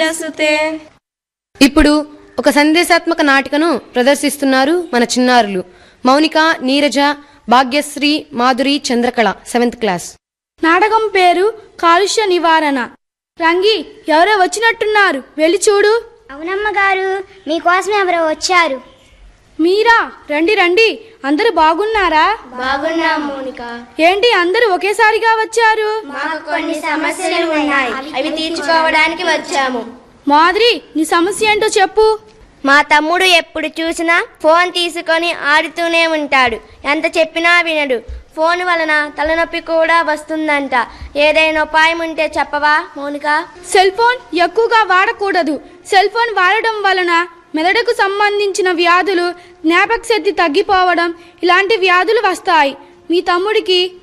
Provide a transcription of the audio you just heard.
ప్రస్తుతే ఇప్పుడు ఒక సందేశాత్మక నాటికను ప్రదర్శిస్తున్నారు మన చిన్నారులు మౌనిక నీరజ భాగ్యశ్రీ మాధురి చంద్రకళ సెవెంత్ క్లాస్ నాటకం పేరు కాలుష్య నివారణ రంగి ఎవరో వచ్చినట్టున్నారు వెళ్ళి చూడు అవునమ్మ గారు మీకోసం ఎవరో వచ్చారు మీరా రండి రండి అందరూ బాగున్నారా బాగున్నా మోనిక ఏంటి అందరూ ఒకేసారిగా వచ్చారు మాకు కొన్ని సమస్యలు ఉన్నాయి అవి తీర్చుకోవడానికి వచ్చాము మాధురి నీ సమస్య ఏంటో చెప్పు మా తమ్ముడు ఎప్పుడు చూసినా ఫోన్ తీసుకొని ఆడుతూనే ఉంటాడు ఎంత చెప్పినా వినడు ఫోన్ వలన తలనొప్పి కూడా వస్తుందంట ఏదైనా ఉపాయం ఉంటే చెప్పవా మౌనిక సెల్ ఫోన్ ఎక్కువగా వాడకూడదు సెల్ ఫోన్ వాడడం వలన మెదడుకు సంబంధించిన వ్యాధులు జ్ఞాపక శక్తి తగ్గిపోవడం ఇలాంటి వ్యాధులు వస్తాయి మీ తమ్ముడికి